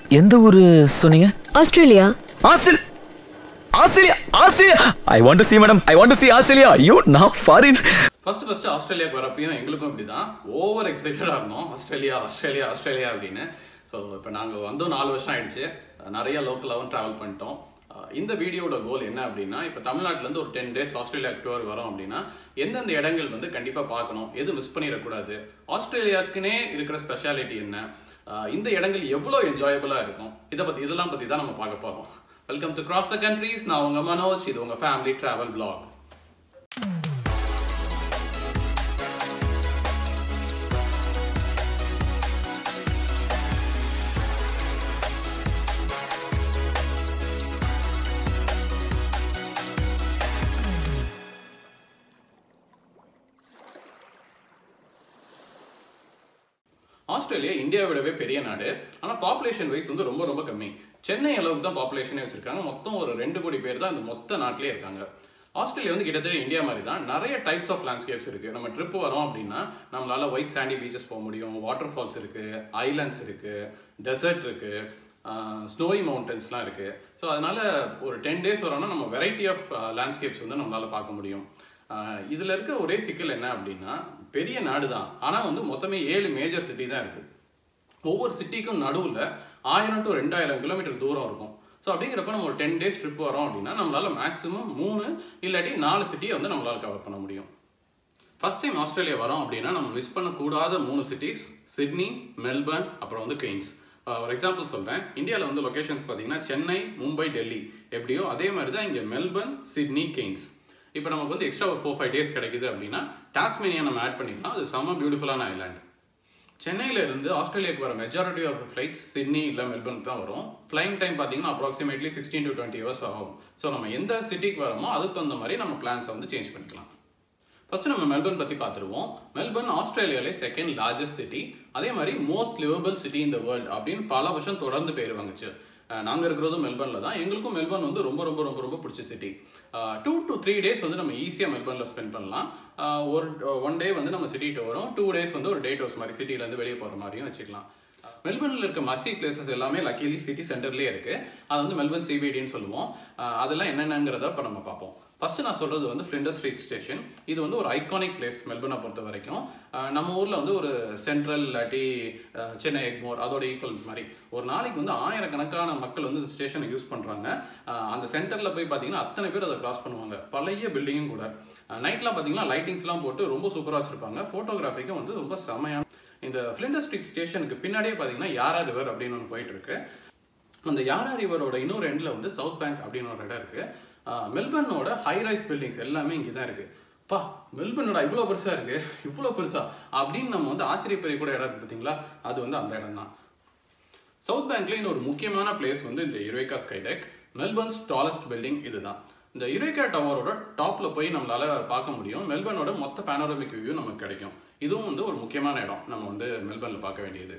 எந்த ஊரு சொன்னீங்க Australia Australia Australia Australia I want to see madam I want to see Australia ஐயோ நான் ஃபாரின் ஃபர்ஸ்ட் ஃபர்ஸ்ட் ஆஸ்திரேலியாவுக்கு வரப்பையும் எங்களுக்கும் இப்படி தான் ஓவர் எக்ஸைட்டடாக இருந்தோம் ஆஸ்திரேலியா ஆஸ்திரேலியா ஆஸ்திரேலியா அப்படின்னு ஸோ இப்போ நாங்கள் வந்து நாலு வருஷம் ஆயிடுச்சு நிறைய லோக்கலாகவும் ட்ராவல் பண்ணிட்டோம் அஹ் இந்த வீடியோட கோல் என்ன அப்படின்னா இப்போ தமிழ்நாட்டிலேருந்து ஒரு டென் டேஸ் ஆஸ்திரேலியா டூர் வரோம் அப்படின்னா எந்தெந்த இடங்கள் வந்து கண்டிப்பாக பார்க்கணும் எது மிஸ் பண்ணிடக்கூடாது ஆஸ்திரேலியாவுக்குனே இருக்கிற ஸ்பெஷாலிட்டி என்ன அஹ் இந்த இடங்கள் எவ்வளோ என்ஜாயபுளாக இருக்கும் இதை பற்றி இதெல்லாம் பற்றி தான் நம்ம பார்க்க போகிறோம் welcome to cross the countries நான் உங்க மனோஜ் இது உங்க ஃபேமிலி டிராவல் vlog ஆஸ்திரேலியா இந்தியாவை விடவே பெரிய நாடு ஆனால் பாப்புலேஷன் வைஸ் வந்து ரொம்ப ரொம்ப கம்மி சென்னை அளவுக்கு தான் பாப்புலேஷனே வச்சிருக்காங்க மொத்தம் ஒரு ரெண்டு கோடி பேர் தான் இந்த மொத்த நாட்டிலே இருக்காங்க ஆஸ்திரேலியா வந்து கிட்டத்தட்ட இந்தியா மாதிரி தான் நிறைய டைப்ஸ் ஆஃப் லேண்ட்ஸ்கேப்ஸ் இருக்கு நம்ம ட்ரிப் வரோம் அப்படின்னா நம்மளால ஒயிட் சாண்டி பீச்சஸ் போக முடியும் வாட்டர் ஃபால்ஸ் இருக்கு ஐலாண்ட்ஸ் இருக்கு டெசர்ட் இருக்கு ஸ்னோய் மவுண்டன்ஸ்லாம் இருக்கு ஸோ அதனால ஒரு டென் டேஸ் வரோம்னா நம்ம வெரைட்டி ஆஃப் லேண்ட்ஸ்கேப்ஸ் வந்து நம்மளால பார்க்க முடியும் ஆஹ் இதுல இருக்க ஒரே சிக்கல் என்ன அப்படின்னா பெரிய நாடு தான் ஆனா வந்து மொத்தமே ஏழு மேஜர் சிட்டி தான் இருக்கு ஒவ்வொரு சிட்டிக்கும் நடுவில் ஆயிரம் டு ரெண்டாயிரம் கிலோமீட்டர் தூரம் இருக்கும் ஸோ அப்படிங்கிறப்ப நம்ம ஒரு டென் டேஸ் ட்ரிப் வரோம் அப்படின்னா நம்மளால மேக்ஸிமம் மூணு இல்லாட்டி நாலு சிட்டியை வந்து நம்மளால கவர் பண்ண முடியும் ஃபர்ஸ்ட் டைம் ஆஸ்திரேலியா வரோம் அப்படின்னா நம்ம மிஸ் பண்ணக்கூடாத மூணு சிட்டிஸ் சிட்னி மெல்பர்ன் அப்புறம் வந்து கெய்ன்ஸ் ஒரு எக்ஸாம்பிள் சொல்கிறேன் இந்தியாவில் வந்து லொகேஷன்ஸ் பார்த்தீங்கன்னா சென்னை மும்பை டெல்லி எப்படியோ அதே மாதிரி தான் இங்கே மெல்பர்ன் சிட்னி கெய்ன்ஸ் இப்போ நமக்கு வந்து எக்ஸ்ட்ரா ஒரு ஃபோர் ஃபைவ் டேஸ் கிடைக்குது அப்படின்னா டாஸ்மேனியா நம்ம ஆட் பண்ணிக்கலாம் அது செம்ம பியூட்டிஃபுல்லான ஐலாண்ட் சென்னையில இருந்து ஆஸ்திரேலியாவுக்கு வர மெஜாரிட்டி ஆஃப் ஃப்ளைட்ஸ் சிட்னி இல்லை மெல்பர்ன் தான் வரும் ஃப்ளைங் டைம் பார்த்தீங்கன்னா approximately sixteen to twenty hours ஆகும் ஸோ நம்ம எந்த சிட்டிக்கு வரோமோ அதுக்கு தகுந்த மாதிரி நம்ம பிளான்ஸை வந்து சேஞ்ச் பண்ணிக்கலாம் ஃபர்ஸ்ட் நம்ம மெல்பர்ன் பத்தி பார்த்துருவோம் மெல்பர்ன் ஆஸ்திரேலியாலே செகண்ட் லார்ஜஸ்ட் சிட்டி அதே மாதிரி most liveable city in the world அப்படின்னு பல வருஷம் தொடர்ந்து பேர் வாங்குச்சு அஹ் நாங்க இருக்கிறதும் மெல்பர்ன்ல தான் எங்களுக்கும் மெல்பர்ன் வந்து ரொம்ப ரொம்ப ரொம்ப ரொம்ப பிடிச்ச city two to three days வந்து நம்ம ஈஸியாக மெல்பர்ன்ல ஸ்பெண்ட் பண்ணலாம் அஹ் ஒரு ஒன் டே வந்து நம்ம சிட்டி வரும் டூ டேஸ் வந்து ஒரு டே டோஸ் மாதிரி சிட்டில இருந்து வெளியே போற மாதிரியும் வச்சுக்கலாம் மெல்பர்ன்ல இருக்க மசி பிளேசஸ் எல்லாமே லக்கிலி சிட்டி சென்டர்லேயே இருக்கு அது வந்து மெல்பர்ன் சிபிடின்னு சொல்லுவோம் அஹ் அதெல்லாம் என்னென்னங்கிறத இப்போ நம்ம பார்ப்போம் ஃபர்ஸ்ட் நான் சொல்றது வந்து ஃபிளிண்டர் ஸ்ட்ரீட் ஸ்டேஷன் இது வந்து ஒரு ஐகானிக் பிளேஸ் மெல்பர்னை பொறுத்த வரைக்கும் அஹ் நம்ம ஊர்ல வந்து ஒரு சென்ட்ரல் இல்லாட்டி அஹ் சென்னை எக்மோர் அதோட ஈக்குவல் மாதிரி ஒரு நாளைக்கு வந்து ஆயிரக்கணக்கான மக்கள் வந்து இந்த ஸ்டேஷனை யூஸ் பண்றாங்க அஹ் அந்த சென்டர்ல போய் பார்த்தீங்கன்னா அத்தனை பேர் அதை கிராஸ் பண்ணுவாங்க பழைய பில்டிங்கும் கூட நைட்லாம் பார்த்தீங்கன்னா லைட்டிங்ஸ்லாம் போட்டு ரொம்ப சூப்பராக வச்சிருப்பாங்க ஃபோட்டோகிராஃபிக்கும் வந்து ரொம்ப செமையான இந்த ஃபிளிண்டர் ஸ்ட்ரீட் ஸ்டேஷனுக்கு பின்னாடியே பார்த்தீங்கன்னா யாரா ரிவர் அப்படின்னு ஒன்று போயிட்டு இருக்கு அந்த யாரா ரிவரோட இன்னொரு எண்ட்ல வந்து சவுத் பேங்க் அப்படின்னு ஒரு இடம் இருக்கு ஆஹ் மெல்பர்னோட ஹை ரைஸ் பில்டிங்ஸ் எல்லாமே இங்கே தான் இருக்கு பா மெல்பர்னோட இவ்வளோ பெருசா இருக்கு இவ்வளோ பெருசா அப்படின்னு நம்ம வந்து ஆச்சரியப்பெரிய கூட இடம் இருக்கு பார்த்தீங்களா அது வந்து அந்த இடம் தான் சவுத் பேங்க்ல இன்னொரு முக்கியமான பிளேஸ் வந்து இந்த Eureka Skydeck Melbourne's tallest building இதுதான் இந்த யுரேகா டவரோட டாப்ல போய் நம்மளால பார்க்க முடியும் மெல்பர்னோட மொத்த பேனோரமிக் வியூ நமக்கு கிடைக்கும் இதுவும் வந்து ஒரு முக்கியமான இடம் நம்ம வந்து மெல்பர்ன்ல பார்க்க வேண்டியது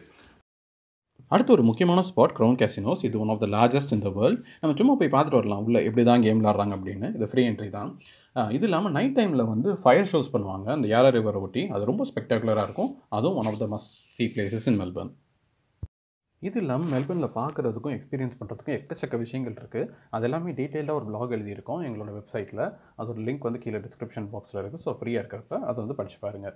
அடுத்து ஒரு முக்கியமான ஸ்பாட் க்ரௌன் கேசினோஸ் இது ஒன் ஆஃப் த லார்ஜஸ்ட் இந்த வேர்ல்ட் நம்ம சும்மா போய் பார்த்துட்டு வரலாம் உள்ள எப்படி தான் கேம் விளாட்றாங்க அப்படின்னு இது ஃப்ரீ என்ட்ரி தான் அஹ் இது இல்லாமல் நைட் டைமில் வந்து ஃபயர் ஷோஸ் பண்ணுவாங்க அந்த யாரா ரிவரை ஒட்டி அது ரொம்ப ஸ்பெக்டாகுலராக இருக்கும் அதுவும் one of the must see places in Melbourne இது இல்லாமல் மெல்பர்னில் பார்க்குறதுக்கும் எக்ஸ்பீரியன்ஸ் பண்ணுறதுக்கும் எக்கச்சக்க விஷயங்கள் இருக்குது அது எல்லாமே டீட்டெயிலாக ஒரு blog எழுதியிருக்கோம் எங்களோட வெப்சைட்டில் அதோட லிங்க் வந்து கீழே டிஸ்கிரிப்ஷன் பாக்ஸில் இருக்குது ஸோ ஃப்ரீயாக இருக்கிறப்ப அதை வந்து படிச்சு பாருங்கள்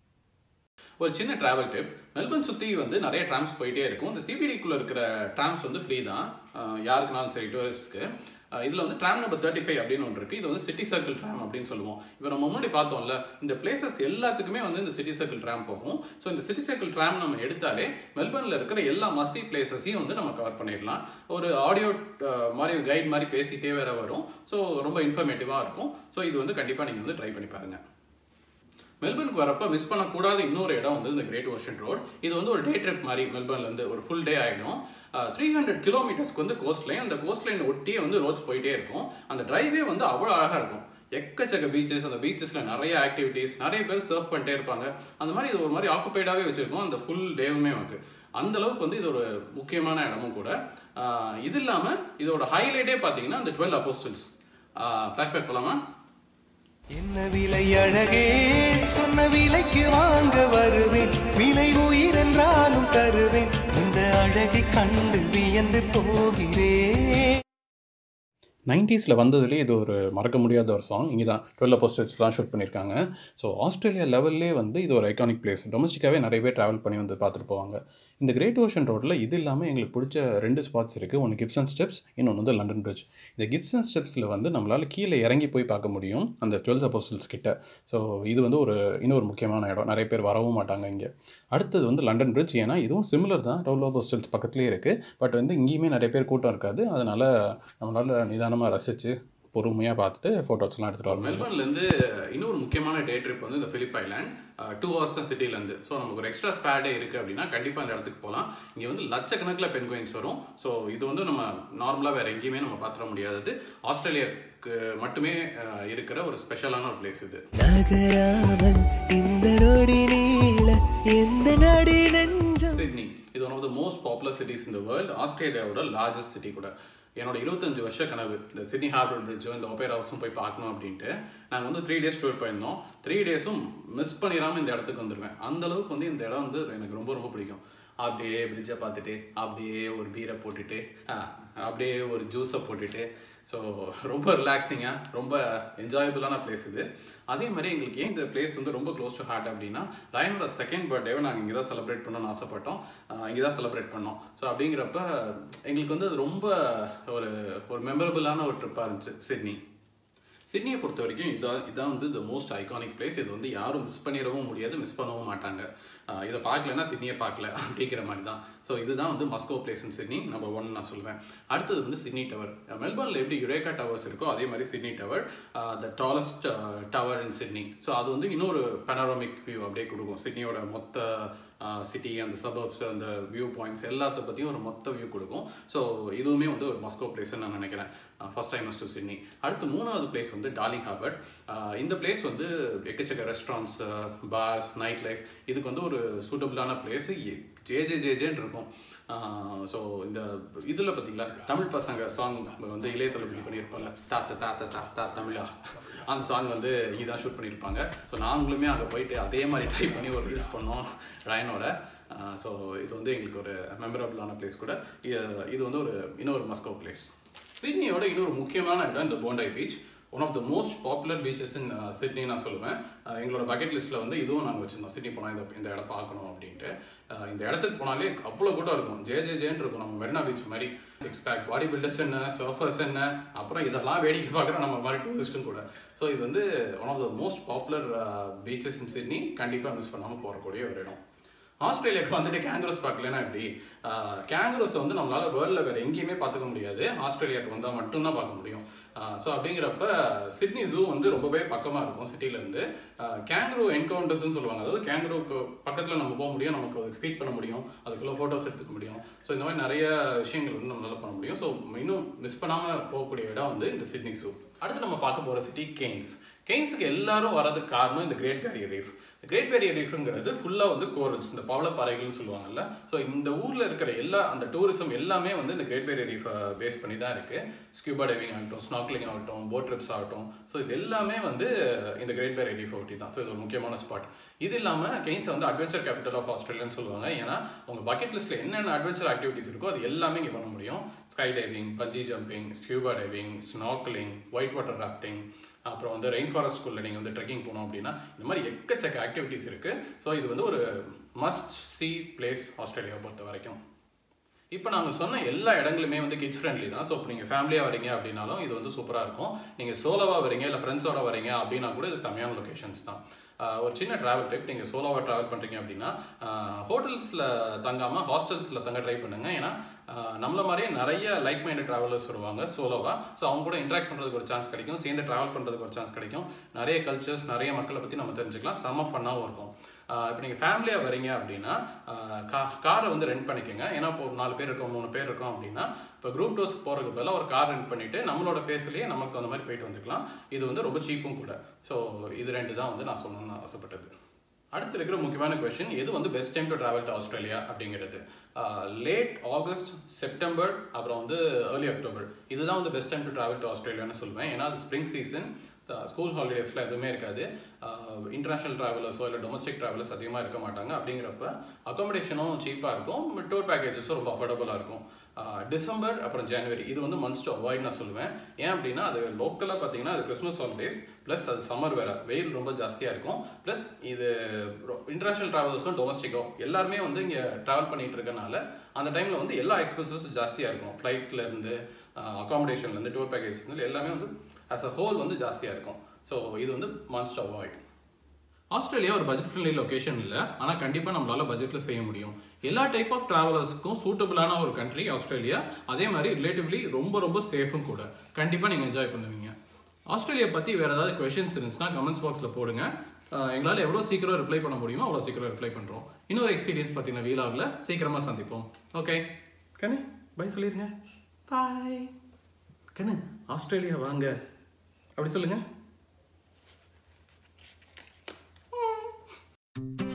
ஒரு சின்ன டிராவல் டிப் மெல்பர்ன் சுற்றி வந்து நிறைய ட்ராம்ஸ் போயிட்டே இருக்கும் இந்த சிபிடிக்குள்ளே இருக்கிற ட்ராம்ஸ் வந்து ஃப்ரீ தான் அஹ் யாருக்குனாலும் சரி டூரிஸ்ட்க்கு இதில் வந்து ட்ராம் நம்பர் தேர்ட்டி ஃபைவ் அப்படின்னு ஒன்று இருக்குது இது வந்து சிட்டி சர்க்கிள் ட்ராம் அப்படின்னு சொல்லுவோம் இப்போ நம்ம முன்னாடி பார்த்தோம்ல இந்த பிளேசஸ் எல்லாத்துக்குமே வந்து இந்த சிட்டி சர்க்கிள் ட்ராம் போகும் ஸோ இந்த சிட்டி சர்க்கிள் ட்ராம் நம்ம எடுத்தாலே மெல்பர்னில் இருக்கிற எல்லா மசி பிளேசஸையும் வந்து நம்ம கவர் பண்ணிடலாம் ஒரு ஆடியோ மாதிரி கைட் மாதிரி பேசிட்டே வேற வரும் ஸோ ரொம்ப இன்ஃபர்மேட்டிவாக இருக்கும் ஸோ இது வந்து கண்டிப்பாக நீங்கள் வந்து ட்ரை பண்ணி பாருங்கள் மெல்பர்னுக்கு வரப்ப மிஸ் பண்ணக்கூடாத இன்னொரு இடம் வந்து இந்த கிரேட் ஓஷன் ரோட் இது வந்து ஒரு டே ட்ரிப் மாதிரி மெல்பர்ன்ல இருந்து ஒரு ஃபுல் டே ஆயிடும் த்ரீ ஹண்ட்ரட் கிலோமீட்டர்ஸ்க்கு வந்து கோஸ்ட் லைன் அந்த கோஸ்ட் லைன் ஒட்டியே வந்து ரோட்ஸ் போயிட்டே இருக்கும் அந்த டிரைவே வந்து அவ்வளோ அழகா இருக்கும் எக்கச்சக்க பீச்சஸ் அந்த பீச்சஸ்ல நிறைய ஆக்டிவிட்டீஸ் நிறைய பேர் சர்ஃப் பண்ணிட்டே இருப்பாங்க அந்த மாதிரி இது ஒரு மாதிரி ஆக்குபைடாவே வச்சிருக்கோம் அந்த ஃபுல் டேவுமே வந்து அந்த அளவுக்கு வந்து இது ஒரு முக்கியமான இடமும் கூட ஆஹ் இது இல்லாம இதோட ஹைலைட்டே பாத்தீங்கன்னா அந்த டுவெல் அப்போஸ்டல்ஸ் ஃபிளாஷ்பேக் போலாமா என்ன விலை அழகே சொன்ன விலைக்கு வாங்க வருவேன் விலை உயிர் என்றாலும் தருவேன் இந்த அழகை கண்டு விய வியந்து போகிறேன் நைன்ட்டீஸில் வந்ததுலேயே இது ஒரு மறக்க முடியாத ஒரு சாங் இங்கே தான் டுவெல் போஸ்டர்ஸ்லாம் ஷூட் பண்ணியிருக்காங்க ஸோ ஆஸ்திரேலியா லெவல்லே வந்து இது ஒரு ஐகானிக் பிளேஸ் டொமஸ்டிக்காகவே நிறைய பேர் ட்ராவல் பண்ணி வந்து பார்த்துட்டு போவாங்க இந்த கிரேட் ஓஷன் ரோட்டில் இது இல்லாமல் எங்களுக்கு பிடிச்ச ரெண்டு ஸ்பாட்ஸ் இருக்குது ஒன்று கிப்சன் ஸ்டெப்ஸ் இன்னொன்று வந்து லண்டன் பிரிட்ஜ் இந்த கிப்சன் ஸ்டெப்ஸில் வந்து நம்மளால் கீழே இறங்கி போய் பார்க்க முடியும் அந்த டுவெல்த் அப்போஸ்டல்ஸ் கிட்ட ஸோ இது வந்து ஒரு இன்னொரு முக்கியமான இடம் நிறைய பேர் வரவும் மாட்டாங்க இங்கே அடுத்தது வந்து லண்டன் பிரிட்ஜ் ஏன்னா இதுவும் சிமிலர் தான் டுவெல் அப்போஸ்டல்ஸ் பக்கத்துலேயே இருக்குது பட் வந்து இங்கேயுமே நிறைய பேர் கூட்டம் இருக்காது அதனால் நம்மளால் நிதானமாக ரசித்து பொறுமையாக பார்த்துட்டு ஃபோட்டோஸ்லாம் எடுத்துகிட்டு வர முடியும் மெல்பர்ன்லேருந்து இன்னொரு முக்கியமான டே ட்ரிப் வந்து இந்த பிலிப் ஐலாண்ட் டூ ஹவர்ஸ் தான் சிட்டிலேருந்து ஸோ நமக்கு ஒரு எக்ஸ்ட்ரா ஸ்பேர் டே இருக்குது அப்படின்னா கண்டிப்பாக அந்த இடத்துக்கு போகலாம் இங்கே வந்து லட்சக்கணக்கில் பென்குயின்ஸ் வரும் ஸோ இது வந்து நம்ம நார்மலாக வேறு எங்கேயுமே நம்ம பார்த்துட முடியாதது ஆஸ்திரேலியாவுக்கு மட்டுமே அஹ், இருக்கிற ஒரு ஸ்பெஷலான ஒரு பிளேஸ் இது நகராமல் இந்த நொடி நீள எந்த நடி நெஞ்சம் சிட்னி இது one of the most popular cities இந்த வேர்ல்டு ஆஸ்திரேலியாவோட லார்ஜஸ்ட் சிட்டி கூட என்னோட இருபத்தஞ்சு வருஷ கனவு இந்த சிட்னி ஹார்பர் பிரிட்ஜும் இந்த ஒபேரா ஹவுஸும் போய் பார்க்கணும் அப்படின்ட்டு நாங்கள் வந்து த்ரீ டேஸ் டூர் போயிருந்தோம் த்ரீ டேஸும் மிஸ் பண்ணிடாமல் இந்த இடத்துக்கு வந்துடுவேன் அந்த அளவுக்கு வந்து இந்த இடம் வந்து எனக்கு ரொம்ப ரொம்ப பிடிக்கும் அப்படியே பிரிட்ஜை பார்த்துட்டு அப்படியே ஒரு பீரை போட்டுட்டு ஆ, அப்படியே ஒரு ஜூஸை போட்டுட்டு ஸோ ரொம்ப ரிலாக்ஸிங்காக ரொம்ப என்ஜாயபுளான பிளேஸ் இது அதே மாதிரி எங்களுக்கு ஏன் இந்த பிளேஸ் வந்து ரொம்ப க்ளோஸ் டு ஹார்ட் அப்படின்னா ரயனோட செகண்ட் பர்த்டேவை நாங்கள் இங்கே தான் செலிப்ரேட் பண்ணணும்னு ஆசைப்பட்டோம் இங்கே தான் செலிப்ரேட் பண்ணோம் ஸோ அப்படிங்கிறப்ப எங்களுக்கு வந்து அது ரொம்ப ஒரு ஒரு மெமரபுளான ஒரு ட்ரிப்பாக இருந்துச்சு சிட்னி சிட்னியை பொறுத்த வரைக்கும் இதான் இதான் வந்து த மோஸ்ட் ஐகானிக் பிளேஸ் இது வந்து யாரும் மிஸ் பண்ணிடவும் முடியாது மிஸ் பண்ணவும் மாட்டாங்க ஆஹ் இதை பார்க்கலன்னா சிட்னியை பார்க்கல அப்படிங்கிற மாதிரி தான் ஸோ இதுதான் வந்து must go place in Sydney number one நான் சொல்லுவேன் அடுத்தது வந்து சிட்னி டவர் மெல்பர்னில் எப்படி யுரேகா டவர்ஸ் இருக்கோ அதே மாதிரி Sydney tower the tallest tower in Sydney so அது வந்து இன்னொரு பனரோமிக் வியூ அப்படியே கொடுக்கும் சிட்னியோட மொத்த சிட்டி அந்த சபர்ப்ஸ் அந்த வியூ பாயிண்ட்ஸ் எல்லாத்த பற்றியும் ஒரு மொத்த வியூ கொடுக்கும் ஸோ இதுவுமே வந்து ஒரு மஸ்கோ பிளேஸ்னு நான் நினைக்கிறேன் ஃபர்ஸ்ட் டைம் டு சிட்னி அடுத்து மூணாவது பிளேஸ் வந்து டார்லிங் ஹார்பர்ட் இந்த பிளேஸ் வந்து எக்கச்சக்க ரெஸ்டாரண்ட்ஸ் பார்ஸ் நைட் லைஃப் இதுக்கு வந்து ஒரு சூட்டபுளான பிளேஸ் ஜே ஜே ஜே ஜேன்னு இருக்கும் ஸோ இந்த இதில் பார்த்தீங்களா தமிழ் பசங்க சாங் வந்து இளைய தளபதி பண்ணியிருப்பாங்க தாத்த தாத்த தா தா தமிழா அந்த சாங் வந்து இங்கே தான் ஷூட் பண்ணியிருப்பாங்க ஸோ நாங்களுமே அங்கே போயிட்டு அதே மாதிரி ட்ரை பண்ணி ஒரு ரீல்ஸ் பண்ணோம் ரயனோட ஸோ இது வந்து எங்களுக்கு ஒரு மெமரபுளான பிளேஸ் கூட இது இது வந்து ஒரு இன்னொரு மஸ்கோ பிளேஸ் சிட்னியோட இன்னொரு முக்கியமான இடம் இந்த Bondi beach one of the most popular beaches in Sydney நான் சொல்லுவேன் அஹ் எங்களோட பக்கெட் லிஸ்ட்டில் வந்து இதுவும் நாங்கள் வச்சுருந்தோம் சிட்னி போனால் இந்த இந்த இடம் பார்க்கணும் அப்படின்ட்டு அஹ் இந்த இடத்துக்கு போனாலே அவ்வளோ கூட்டம் இருக்கும் ஜே ஜே ஜேன்னு இருக்கும் நம்ம மெரினா பீச் மாதிரி சிக்ஸ் பேக் பாடி பில்டர்ஸ் என்ன சர்ஃபர்ஸ் என்ன அப்புறம் இதெல்லாம் வேடிக்கை பார்க்குற நம்ம மாதிரி டூரிஸ்ட்டும் கூட ஸோ இது வந்து one of the most popular beaches in Sydney கண்டிப்பாக மிஸ் பண்ணாமல் போகக்கூடிய ஒரு இடம் ஆஸ்திரேலியாவுக்கு வந்துட்டு கேங்கரோஸ் பார்க்கலன்னா எப்படி கேங்கரோஸை வந்து நம்மளால வேர்ல்டில் வேறு எங்கேயுமே பார்த்துக்க முடியாது ஆஸ்திரேலியாவுக்கு வந்தால் மட்டும்தான் பார்க்க முடியும் ஸோ அப்படிங்கிறப்ப சிட்னி ஜூ வந்து ரொம்பவே பக்கமாக இருக்கும் சிட்டிலேருந்து கேங்க்ரூ என்கவுண்டர்ஸ்னு சொல்லுவாங்க அதாவது கேங்க்ரூக்கு பக்கத்தில் நம்ம போக முடியும் நமக்கு அதுக்கு ஃபீட் பண்ண முடியும் அதுக்குள்ளே ஃபோட்டோஸ் எடுத்துக்க முடியும் ஸோ இந்த மாதிரி நிறைய விஷயங்கள் வந்து நம்மளால பண்ண முடியும் ஸோ இன்னும் மிஸ் பண்ணாமல் போகக்கூடிய இடம் வந்து இந்த சிட்னி ஜூ அடுத்து நம்ம பார்க்க போகிற சிட்டி கெய்ன்ஸ் கெய்ன்ஸுக்கு எல்லாரும் வரதுக்கு காரணம் இந்த Great Barrier Reef Great Barrier ரீஃப்ங்கிறது ஃபுல்லாக வந்து கோரல்ஸ் இந்த பவளப்பாறைகள்னு சொல்லுவாங்கல்ல ஸோ இந்த ஊரில் இருக்கிற எல்லா அந்த டூரிசம் எல்லாமே வந்து இந்த கிரேட் பேரியர் ரீஃபை பேஸ் பண்ணி தான் இருக்குது ஸ்கியூபா டைவிங் ஆகட்டும் ஸ்னாக்லிங் ஆகட்டும் போட் ட்ரிப்ஸ் ஆகட்டும் ஸோ இது எல்லாமே வந்து இந்த கிரேட் பேரியர் ரீஃப் ஒட்டி தான் ஸோ இது ஒரு முக்கியமான ஸ்பாட் இது இல்லாமல் கெய்ன்ஸ் வந்து அட்வென்ச்சர் கேபிட்டல் ஆஃப் ஆஸ்திரேலியான்னு சொல்லுவாங்க ஏன்னா உங்கள் பக்கெட் லிஸ்ட்டில் என்னென்ன அட்வென்ச்சர் ஆக்டிவிட்டிஸ் இருக்கோ அது எல்லாமே இங்கே பண்ண முடியும் skydiving bungee jumping scuba diving snorkelling white water rafting அப்புறம் வந்து ரெயின் ஃபாரஸ்ட்குள்ளே நீங்கள் வந்து ட்ரெக்கிங் போனோம் அப்படின்னா இந்த மாதிரி எக்கச்சக்க ஆக்டிவிட்டிஸ் இருக்குது ஸோ இது வந்து ஒரு மஸ்ட் சி பிளேஸ் ஆஸ்திரேலியாவை பொறுத்த வரைக்கும் இப்போ நாங்கள் சொன்ன எல்லா இடங்களுமே வந்து கிட்ஸ் ஃப்ரெண்ட்லி தான் ஸோ இப்போ நீங்கள் ஃபேமிலியாக வரீங்க அப்படின்னாலும் இது வந்து சூப்பராக இருக்கும் நீங்கள் சோலோவாக வரீங்க இல்லை ஃப்ரெண்ட்ஸோட வரீங்க அப்படின்னா கூட இது செம்மையான லொக்கேஷன்ஸ் தான் ஆஹ் ஒரு சின்ன ட்ராவல் டைப் நீங்கள் சோலோவாக ட்ராவல் பண்ணுறீங்க அப்படின்னா ஹோட்டல்ஸில் தங்காமல் ஹாஸ்டல்ஸில் தங்க ட்ரை பண்ணுங்க ஏன்னா ஆஹ் நம்மள மாதிரியே நிறைய லைக் மைண்டட் ட்ராவலர்ஸ் வருவாங்க சோலோவாக ஸோ அவங்க கூட இன்ட்ராக்ட் பண்ணுறதுக்கு ஒரு சான்ஸ் கிடைக்கும் சேர்ந்து ட்ராவல் பண்ணுறதுக்கு ஒரு சான்ஸ் கிடைக்கும் நிறைய கல்ச்சர்ஸ் நிறைய மக்களை பற்றி நம்ம தெரிஞ்சுக்கலாம் செம்ம ஃபன்னாகவும் இருக்கும் இப்போ நீங்கள் ஃபேமிலியாக வரீங்க அப்படின்னா கா காரை வந்து ரெண்ட் பண்ணிக்கோங்க ஏன்னா இப்போ ஒரு நாலு பேர் இருக்கோம் மூணு பேர் இருக்கோம் அப்படின்னா இப்போ குரூப் டோஸ்க்கு போகிறதுக்கு பதிலாக ஒரு கார் ரெண்ட் பண்ணிவிட்டு நம்மளோட பேஸ்லேயே நமக்கு தகுந்த மாதிரி போயிட்டு வந்துக்கலாம் இது வந்து ரொம்ப சீப்பும் கூட ஸோ இது ரெண்டு தான் வந்து நான் சொல்லணும்னு ஆசைப்பட்டது அடுத்து இருக்கிற முக்கியமான கொஸ்டின் எது வந்து best time to travel to Australia அப்படிங்கிறது லேட் ஆகஸ்ட் செப்டம்பர் அப்புறம் வந்து ஏர்லி அக்டோபர் இதுதான் வந்து best time to travel to ஆஸ்திரேலியான்னு சொல்லுவேன் ஏன்னா அது ஸ்ப்ரிங் சீசன் ஸ்கூல் ஹாலிடேஸில் எதுவுமே இருக்காது இன்டர்நேஷ்னல் ட்ராவலர்ஸோ இல்லை டொமஸ்டிக் ட்ராவலர்ஸ் அதிகமாக இருக்க மாட்டாங்க அப்படிங்கிறப்ப அகாமடேஷனும் சீப்பாக இருக்கும் டூர் பேக்கேஜஸும் ரொம்ப அஃபோர்டபுளாக இருக்கும் டிசம்பர் அப்புறம் ஜனவரி இது வந்து மந்த்ஸ் டு அவாய்ட் நான் சொல்லுவேன் ஏன் அப்படின்னா அது லோக்கலாக பார்த்தீங்கன்னா அது கிறிஸ்மஸ் ஹாலிடேஸ் ப்ளஸ் அது சம்மர் வேற வெயில் ரொம்ப ஜாஸ்தியாக இருக்கும் ப்ளஸ் இது இன்டர்நேஷ்னல் ட்ராவலர்ஸும் டொமஸ்டிக்கோ எல்லாருமே வந்து இங்கே ட்ராவல் பண்ணிட்டு இருக்கனால அந்த டைமில் வந்து எல்லா எக்ஸ்பென்சஸும் ஜாஸ்தியாக இருக்கும் ஃப்ளைட்லேருந்து அகாமடேஷன்லேருந்து டூர் பேக்கேஜ்லேருந்து எல்லாமே வந்து ஆஸ் அ ஹோல் வந்து ஜாஸ்தியாக இருக்கும் ஸோ இது வந்து மந்த்ஸ் டு அவாய்ட் ஆஸ்திரேலியா ஒரு பட்ஜெட் ஃப்ரெண்ட்லி லொகேஷன் இல்லை ஆனால் கண்டிப்பாக நம்மளால பட்ஜெட்டில் செய்ய முடியும் எல்லா டைப் ஆஃப் ட்ராவலர்ஸ்க்கும் சூட்டபிளான ஒரு கண்ட்ரி ஆஸ்திரேலியா அதே மாதிரி ரிலேட்டிவ்லி ரொம்ப ரொம்ப சேஃபும் கூட கண்டிப்பாக நீங்கள் என்ஜாய் பண்ணுவீங்க ஆஸ்திரேலியா பற்றி வேறு ஏதாவது கொஷின்ஸ் இருந்துச்சுன்னா கமெண்ட்ஸ் பாக்ஸில் போடுங்க அஹ் எங்களால் எவ்வளோ சீக்கிரம் ரிப்ளை பண்ண முடியுமோ அவ்வளோ சீக்கிரம் ரிப்ளை பண்ணுறோம் இன்னொரு எக்ஸ்பீரியன்ஸ் பார்த்தீங்கன்னா வீலாகில் சீக்கிரமாக சந்திப்போம் ஓகே கண்ணு பை சொல்லிடுங்க பாய் கண்ணு ஆஸ்திரேலியா வாங்க அப்படி சொல்லுங்கள்